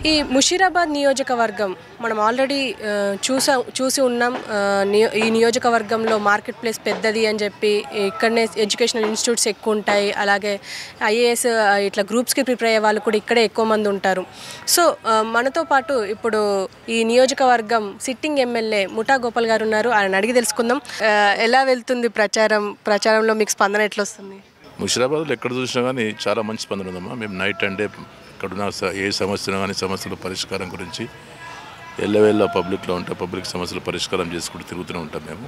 ఈ ముషీరాబాద్ నియోజకవర్గం మనం ఆల్రెడీ ఆ, చూసా చూసి ఉన్నాం ఆ, నియో- ఈ నియోజకవర్గంలో మార్కెట్ ప్లేస్ పెద్దది అని చెప్పి ఇక్కడనే ఎడ్యుకేషనల్ ఇన్స్టిట్యూట్స్ ఎక్కువ ఉంటాయి అలాగే ఐఏఎస్ ఇట్లా గ్రూప్స్కి ప్రిపేర్ అయ్యే వాళ్ళు కూడా ఇక్కడే ఎక్కువ మంది ఉంటారు సో ఆ, మనతో పాటు ఇప్పుడు ఈ నియోజకవర్గం సిట్టింగ్ ఎమ్మెల్యే ముఠా గోపాల్ గారు ఉన్నారు ఆయన అడిగి తెలుసుకుందాం ఆ, ఎలా వెళ్తుంది ప్రచారం ప్రచారంలో మీకు స్పందన ఎట్లా వస్తుంది ముషిరాబాద్లో ఎక్కడ చూసినా కానీ చాలా మంచి స్పందన ఉందమ్మా మేము నైట్ అండ్ డే ఇక్కడ ఉన్న స- ఏ సమస్యను కానీ సమస్యల పరిష్కారం గురించి ఎల్లవేళ్ళ పబ్లిక్లో ఉంటే పబ్లిక్ సమస్యల పరిష్కారం చేసుకుంటూ తిరుగుతూనే ఉంటాం మేము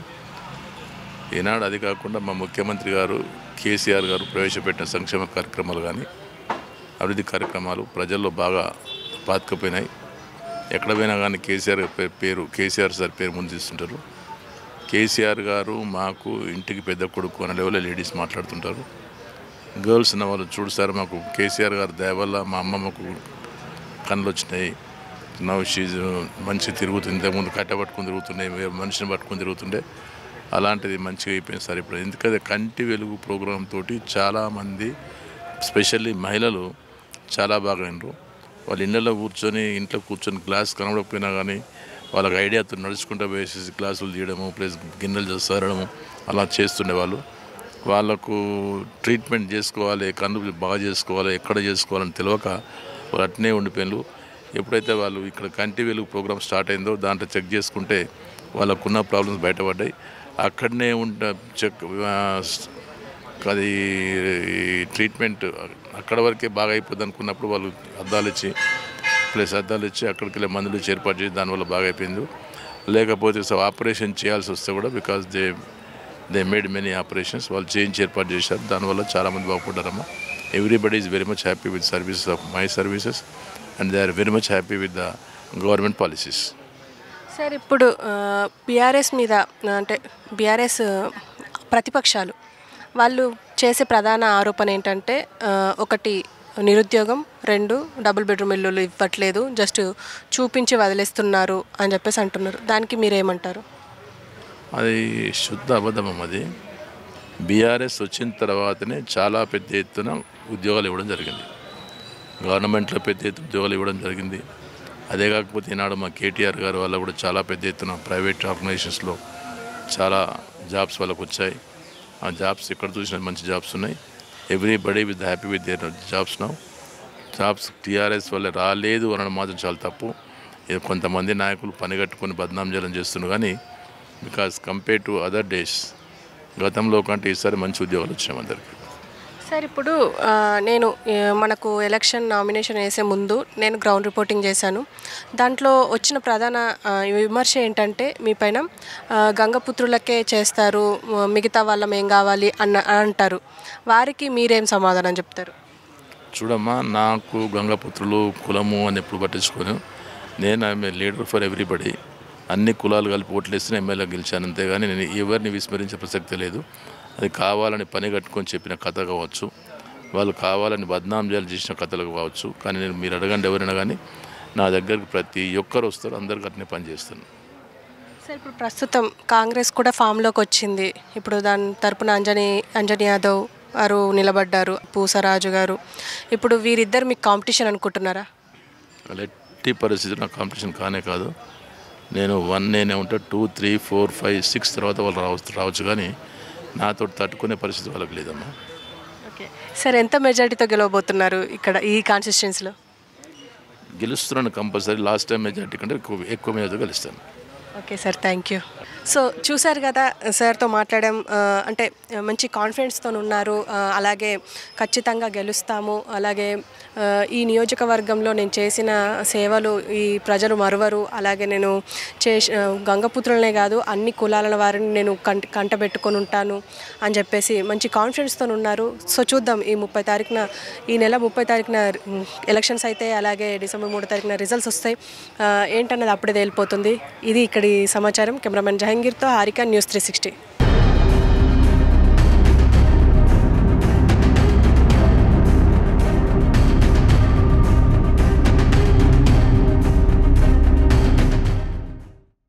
ఈనాడు అది కాకుండా మా ముఖ్యమంత్రి గారు కేసీఆర్ గారు ప్రవేశపెట్టిన సంక్షేమ కార్యక్రమాలు కానీ అభివృద్ధి కార్యక్రమాలు ప్రజల్లో బాగా పాతుకుపోయినాయి ఎక్కడ పోయినా కానీ కేసీఆర్ పే- పేరు కేసీఆర్ సార్ పేరు ముందు తీస్తుంటారు కేసీఆర్ గారు మాకు ఇంటికి పెద్ద కొడుకు అనే లెవెల్లో లేడీస్ మాట్లాడుతుంటారు గర్ల్స్ ఉన్న వాళ్ళు చూడు సార్ మాకు కేసీఆర్ గారి దయ వల్ల మా అమ్మమ్మకు కళ్ళు వచ్చినాయి నవ్ షీజ్ మంచి తిరుగుతుంది ఇంతకుముందు కట్ట పట్టుకుని తిరుగుతుండే వేరే మనిషిని పట్టుకుని తిరుగుతుండే అలాంటిది మంచిగా అయిపోయింది సార్ ఇప్పుడు ఎందుకంటే కంటి వెలుగు ప్రోగ్రామ్ తోటి చాలామంది స్పెషల్లీ మహిళలు చాలా బాగా అయినరు వాళ్ళు ఇళ్ళలో కూర్చొని ఇంట్లో కూర్చొని గ్లాస్ కనబడకపోయినా కానీ వాళ్ళకి ఐడియాతో నడుచుకుంటూ వేసేసి గ్లాసులు తీయడము ప్లస్ గిన్నెలు చేస్తారడము అలా చేస్తుండే వాళ్ళు వాళ్ళకు ట్రీట్మెంట్ చేసుకోవాలి కన్ను బాగా చేసుకోవాలి ఎక్కడ చేసుకోవాలని తెలియక వాళ్ళు అట్నే ఉండిపోయినారు ఎప్పుడైతే వాళ్ళు ఇక్కడ కంటి వెలుగు ప్రోగ్రామ్ స్టార్ట్ అయిందో దాంట్లో చెక్ చేసుకుంటే వాళ్ళకున్న ప్రాబ్లమ్స్ బయటపడ్డాయి అక్కడనే ఉంట చెక్ ఆ, అది ట్రీట్మెంట్ అక్కడ వరకే బాగా అయిపోద్ది అనుకున్నప్పుడు వాళ్ళు అద్దాలు ఇచ్చి ప్లస్ అద్దాలు ఇచ్చి అక్కడికి వెళ్ళి మందులు ఇచ్చి ఏర్పాటు చేసి దానివల్ల బాగా అయిపోయింది లేకపోతే సో ఆపరేషన్ చేయాల్సి వస్తే కూడా because they they made many operations వాళ్ళు చేయించి ఏర్పాటు చేశారు దానివల్ల చాలామంది బాగుపడ్డారమ్మా everybody is very much happy with services of my services and they are very much happy with the government policies sir ఇప్పుడు బీఆర్ఎస్ మీద ఆ, అంటే బీఆర్ఎస్ ప్రతిపక్షాలు వాళ్ళు చేసే ప్రధాన ఆరోపణ ఏంటంటే ఆ, ఒకటి నిరుద్యోగం రెండు డబుల్ బెడ్రూమ్ ఇల్లులు ఇవ్వట్లేదు జస్ట్ చూపించి వదిలేస్తున్నారు అని చెప్పేసి అంటున్నారు దానికి మీరేమంటారు అది శుద్ధ అబద్ధం అది బీఆర్ఎస్ వచ్చిన తర్వాతనే చాలా పెద్ద ఎత్తున ఉద్యోగాలు ఇవ్వడం జరిగింది గవర్నమెంట్లో పెద్ద ఎత్తున ఉద్యోగాలు ఇవ్వడం జరిగింది అదే కాకపోతే ఈనాడు మా కేటీఆర్ గారు వల్ల కూడా చాలా పెద్ద ఎత్తున ప్రైవేట్ ఆర్గనైజేషన్స్లో చాలా జాబ్స్ వాళ్ళకు వచ్చాయి ఆ జాబ్స్ ఎక్కడ చూసినా మంచి జాబ్స్ ఉన్నాయి everybody with happy with their jobs now jobs TRS వల్ల రాలేదు అనడం మాత్రం చాలా తప్పు ఇది కొంతమంది నాయకులు పనిగట్టుకొని బద్నాం చేయడం చేస్తున్నారు కానీ because compare to other days గతంలో కంటే ఈసారి మంచి ఉద్యోగాలు వచ్చినాయి అందరికి సార్ ఇప్పుడు ఆ, నేను ఆ, మనకు ఎలక్షన్ నామినేషన్ వేసే ముందు నేను గ్రౌండ్ రిపోర్టింగ్ చేశాను దాంట్లో వచ్చిన ప్రధాన ఆ, విమర్శ ఏంటంటే మీ పైన ఆ, గంగపుత్రులకే చేస్తారు ఆ, మిగతా వాళ్ళం ఏం కావాలి అన్న అంటారు వారికి మీరేం సమాధానం చెప్తారు చూడమ్మా నాకు గంగపుత్రులు కులము అని ఎప్పుడు పట్టించుకోను నేను ఐఎమ్ లీడర్ ఫర్ ఎవ్రీబడి అన్ని కులాలు కలిపి ఓట్లేస్తే ఎమ్మెల్యే గెలిచాను అంతేగాని నేను ఎవరిని విస్మరించే ప్రసక్తి లేదు అది కావాలని పని కట్టుకొని చెప్పిన కథ కావచ్చు వాళ్ళు కావాలని బద్నాం చేయాలి చేసిన కథలు కావచ్చు కానీ నేను మీరు అడగండి ఎవరైనా కానీ నా దగ్గరికి ప్రతి ఒక్కరు వస్తారు అందరికి అట్నే పని చేస్తాను సార్ ఇప్పుడు ప్రస్తుతం కాంగ్రెస్ కూడా ఫామ్లోకి వచ్చింది ఇప్పుడు దాని తరపున అంజని అంజని యాదవ్ గారు నిలబడ్డారు పూసరాజు గారు ఇప్పుడు వీరిద్దరు మీకు కాంపిటీషన్ అనుకుంటున్నారా అలా ఎట్టి పరిస్థితుల్లో నాకు కాంపిటీషన్ కానే కాదు నేను వన్ నేనే ఉంటా two three four five six తర్వాత వాళ్ళు రావచ్చు రావచ్చు కానీ నాతో తట్టుకునే పరిస్థితి వాళ్ళకి లేదమ్మా ఓకే సార్ ఎంత మెజారిటీతో గెలవబోతున్నారు ఇక్కడ ఈ కాన్స్టిట్యున్సీలో గెలుస్తున్నాను కంపల్సరీ లాస్ట్ టైం మెజార్టీ కంటే ఎక్కువ ఎక్కువ మెజార్టీ గెలుస్తాను okay sir thank you so చూశారు కదా సార్తో మాట్లాడాం ఆ, అంటే మంచి కాన్ఫిడెన్స్తో ఉన్నారు ఆ, అలాగే ఖచ్చితంగా గెలుస్తాము అలాగే ఆ, ఈ నియోజకవర్గంలో నేను చేసిన సేవలు ఈ ప్రజలు మరువరు అలాగే నేను చేసి గంగపుత్రులనే కాదు అన్ని కులాల వారిని నేను కంట కంటబెట్టుకొని ఉంటాను అని చెప్పేసి మంచి కాన్ఫిడెన్స్తో ఉన్నారు సో చూద్దాం ఈ ముప్పై తారీఖున ఈ నెల ముప్పై తారీఖున ఉమ్, ఎలక్షన్స్ అయితే అలాగే డిసెంబర్ మూడో తారీఖున రిజల్ట్స్ వస్తాయి ఆ, ఏంటన్నది అప్పుడే తేలిపోతుంది ఇది ఇక్కడి సమాచారం కెమెరామెన్ జహంగీర్తో హారిక న్యూస్ త్రీ సిక్స్టీ